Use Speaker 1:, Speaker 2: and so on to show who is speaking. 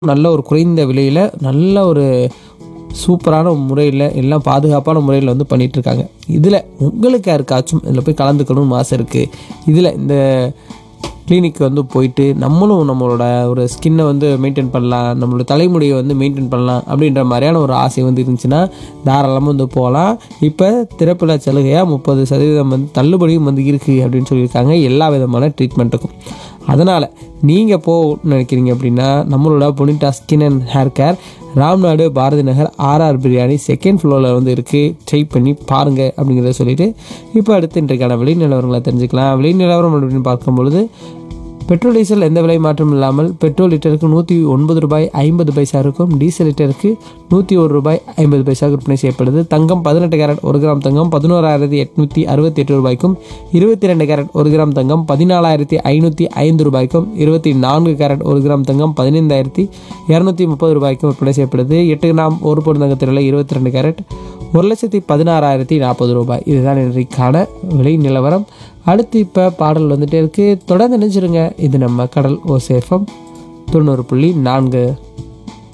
Speaker 1: நல்ல ஒரு குறைந்த விலையில் நல்ல ஒரு சூப்பரான முறையில் எல்லாம் பாதுகாப்பான முறையில் வந்து பண்ணிகிட்ருக்காங்க இதில் உங்களுக்கு யாருக்காச்சும் இதில் போய் கலந்துக்கணும்னு ஆசை இருக்குது இதில் இந்த கிளினிக் வந்து போயிட்டு நம்மளும் நம்மளோட ஒரு ஸ்கின்னை வந்து மெயின்டைன் பண்ணலாம் நம்மளோட தலைமுடியை வந்து மெயின்டைன் பண்ணலாம் அப்படின்ற மாதிரியான ஒரு ஆசை வந்து இருந்துச்சுன்னா தாராளமாக வந்து போகலாம் இப்போ திறப்பில சலுகையாக முப்பது சதவீதம் வந்து தள்ளுபடியும் வந்து இருக்குது அப்படின்னு சொல்லியிருக்காங்க எல்லா விதமான ட்ரீட்மெண்ட்டுக்கும் அதனால் நீங்கள் போகணும்னு நினைக்கிறீங்க அப்படின்னா நம்மளோட Bonita skin and hair care Ramnad Bharathi Nagar RR biryani second ஃப்ளோரில் வந்து இருக்குது ட்ரை பண்ணி பாருங்கள் அப்படிங்கிறத சொல்லிட்டு இப்போ அடுத்து இன்றைக்கான விலை நிலவரங்களை தெரிஞ்சுக்கலாம் விலை நிலவரம் அப்படின்னு பார்க்கும்பொழுது பெட்ரோல் டீசல் எந்த விலை மாற்றம் இல்லாமல் பெட்ரோல் லிட்டருக்கு நூற்றி ஒன்பது ரூபாய் ஐம்பது பைசா இருக்கும் டீசல் லிட்டருக்கு நூற்றி ஒரு ரூபாய் ஐம்பது பைசா விற்பனை செய்யப்படுது தங்கம் பதினெட்டு கேரட் ஒரு கிராம் தங்கம் பதினோராயிரத்தி எட்நூற்றி அறுபத்தி எட்டு ரூபாய்க்கும் இருபத்தி ரெண்டு கேரட் ஒரு கிராம் தங்கம் பதினாலாயிரத்தி ஐநூற்றி ஐந்து ரூபாய்க்கும் இருபத்தி நான்கு கேரட் ஒரு கிராம் தங்கம் பதினைந்தாயிரத்தி இரநூத்தி முப்பது ரூபாய்க்கும் விற்பனை செய்யப்படுது எட்டு கிராம் ஒரு பொருள் தங்கத்தில் இருபத்தி ரெண்டு கேரட் ஒரு லட்சத்தி பதினாறாயிரத்தி நாற்பது ரூபாய் இதுதான் இன்றைக்கான விலை நிலவரம் அடுத்து இப்போ பாடல் வந்துட்டே இருக்குது தொடர்ந்து நினைச்சிருங்க இது நம்ம கடல் ஓசேஃபம் தொண்ணூறு புள்ளி நான்கு